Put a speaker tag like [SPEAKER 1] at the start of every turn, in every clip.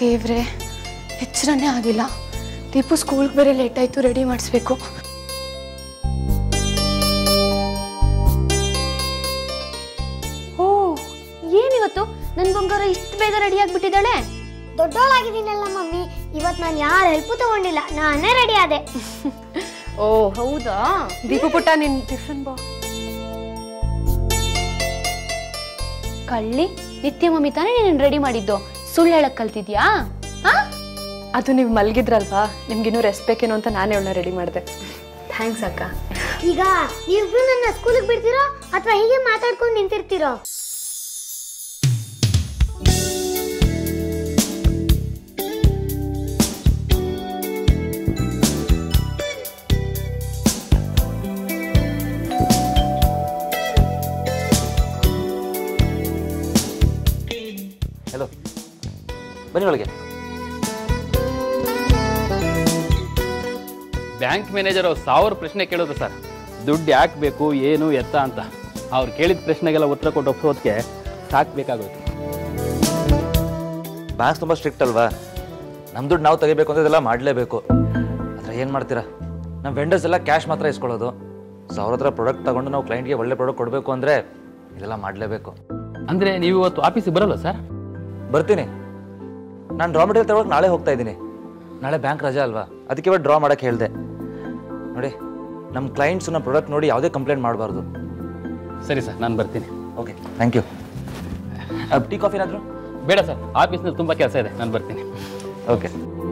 [SPEAKER 1] ದೇವ್ರೆ ಎಚ್ಚರನೇ ಆಗಿಲ್ಲ ದೀಪು ಸ್ಕೂಲ್ಗೆ ಬೇರೆ ಲೇಟ್ ಆಯಿತು ರೆಡಿ ಮಾಡಿಸ್ಬೇಕು
[SPEAKER 2] ಓ ಏನಿವತ್ತು ನನ್ನ ಬಂಗಾರ ಇಷ್ಟು ಬೇಗ ರೆಡಿ ಆಗಿಬಿಟ್ಟಿದ್ದಾಳೆ
[SPEAKER 3] ದೊಡ್ಡೋಳಾಗಿದ್ದೀನಲ್ಲ ಮಮ್ಮಿ ಇವತ್ತು ನಾನು ಯಾರ ಹೆಲ್ಪು ತಗೊಂಡಿಲ್ಲ ನಾನೇ ರೆಡಿ ಆದೆ
[SPEAKER 2] ಓ ಹೌದಾ
[SPEAKER 1] ದೀಪು ಪುಟ್ಟ ನಿನ್ ಟಿಫನ್ ಬಾ
[SPEAKER 2] ಕಳ್ಳಿ ನಿತ್ಯ ಮಮ್ಮಿ ತಾನೇ ನೀನು ರೆಡಿ ಮಾಡಿದ್ದು ಸುಳ್ಳು ಹೇಳಕ್ ಕಲ್ತಿದ್ಯಾ ಹಾ
[SPEAKER 1] ಅದು ನೀವು ಮಲಗಿದ್ರಲ್ವಾ ನಿಮ್ಗಿನ್ನೂ ರೆಸ್ಟ್ ಬೇಕೇನೋ ಅಂತ ನಾನೇ ಅವಳನ್ನ ರೆಡಿ ಮಾಡಿದೆ
[SPEAKER 2] ಥ್ಯಾಂಕ್ಸ್ ಅಕ್ಕ
[SPEAKER 3] ಈಗ ನೀವಿಬ್ರು ನನ್ನ ಸ್ಕೂಲಿಗೆ ಬಿಡ್ತೀರೋ ಅಥವಾ ಹೀಗೆ ಮಾತಾಡ್ಕೊಂಡು ನಿಂತಿರ್ತೀರೋ
[SPEAKER 4] ಹಲೋ ಬನ್ನಿ ಒಳಗೆ
[SPEAKER 5] ಬ್ಯಾಂಕ್ ಮ್ಯಾನೇಜರ್ ಸಾವಿರ ಪ್ರಶ್ನೆ ಕೇಳೋದು ಸರ್ ದುಡ್ಡು ಯಾಕೆ ಬೇಕು ಏನು ಎತ್ತ ಅಂತ ಅವ್ರು ಕೇಳಿದ ಪ್ರಶ್ನೆಗೆಲ್ಲ ಉತ್ತರ ಕೊಟ್ಟು ಒಪ್ಸೋದಕ್ಕೆ ಸಾಕ್ಬೇಕಾಗುತ್ತೆ
[SPEAKER 4] ಬ್ಯಾಂಕ್ಸ್ ತುಂಬ ಸ್ಟ್ರಿಕ್ಟ್ ಅಲ್ವಾ ನಮ್ಮ ದುಡ್ಡು ನಾವು ತೆಗಿಬೇಕು ಅಂತ ಇದೆಲ್ಲ ಮಾಡಲೇಬೇಕು ಆದರೆ ಏನು ಮಾಡ್ತೀರಾ ನಮ್ಮ ವೆಂಡರ್ಸ್ ಎಲ್ಲ ಕ್ಯಾಶ್ ಮಾತ್ರ ಇಸ್ಕೊಳ್ಳೋದು ಸೊ ಅವ್ರ ಹತ್ರ ಪ್ರಾಡಕ್ಟ್ ತಗೊಂಡು ನಾವು ಕ್ಲೈಂಟ್ಗೆ ಒಳ್ಳೆ ಪ್ರಾಡಕ್ಟ್ ಕೊಡಬೇಕು ಅಂದರೆ ಇದೆಲ್ಲ ಮಾಡಲೇಬೇಕು
[SPEAKER 5] ಅಂದರೆ ನೀವು ಇವತ್ತು ಆಫೀಸಿಗೆ ಬರಲ್ಲ ಸರ್
[SPEAKER 4] ಬರ್ತೀನಿ ನಾನು ರಾ ಮೆಟೀರಿಯಲ್ ತಗೊಳಕ್ಕೆ ನಾಳೆ ಹೋಗ್ತಾ ಇದ್ದೀನಿ ನಾಳೆ ಬ್ಯಾಂಕ್ ರಜೆ ಅಲ್ವಾ ಅದಕ್ಕೆ ಇವತ್ತು ಡ್ರಾ ಮಾಡೋಕ್ಕೆ ಹೇಳಿದೆ ನೋಡಿ ನಮ್ಮ ಕ್ಲೈಂಟ್ಸ್ ನಮ್ಮ ಪ್ರಾಡಕ್ಟ್ ನೋಡಿ ಯಾವುದೇ ಕಂಪ್ಲೇಂಟ್ ಮಾಡಬಾರ್ದು
[SPEAKER 5] ಸರಿ ಸರ್ ನಾನು ಬರ್ತೀನಿ
[SPEAKER 4] okay thank you tea coffee ಏನಾದರೂ
[SPEAKER 5] ಬೇಡ ಸರ್ ಆಫೀಸ್ನಲ್ಲಿ ತುಂಬ ಕೆಲಸ ಇದೆ ನಾನು ಬರ್ತೀನಿ
[SPEAKER 4] ಓಕೆ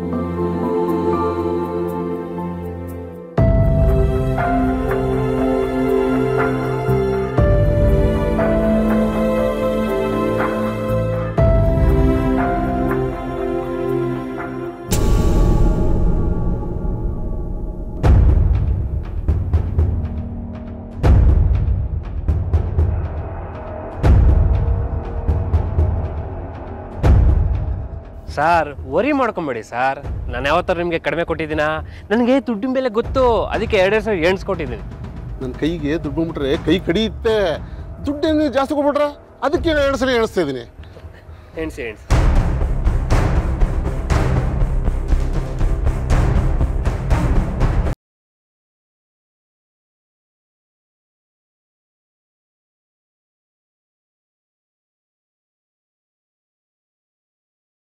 [SPEAKER 6] ಸಾರ್ ವರಿ ಮಾಡ್ಕೊಂಬೇಡಿ ಸರ್ ನಾನು ಯಾವತ್ತಾರು ನಿಮಗೆ ಕಡಿಮೆ ಕೊಟ್ಟಿದ್ದೀನಾ ನನಗೆ ದುಡ್ಡಿನ ಬೆಲೆ ಗೊತ್ತು ಅದಕ್ಕೆ ಎರಡೆರಡು ಸಾವಿರ ಎಣ್ಸ್ಕೊಟ್ಟಿದ್ದೀನಿ
[SPEAKER 7] ನನ್ನ ಕೈಗೆ ದುಡ್ಡು ಬಂದ್ಬಿಟ್ರೆ ಕೈ ಕಡಿಯುತ್ತೆ ದುಡ್ಡೇನು ಜಾಸ್ತಿ ಕೊಟ್ಬಿಟ್ರೆ ಅದಕ್ಕೆ ಎರಡು ಸಲ ಎಣಿಸ್ತಾ ಇದ್ದೀನಿ
[SPEAKER 6] ಎಣ್ಸಿ ಎಣ್ಸಿ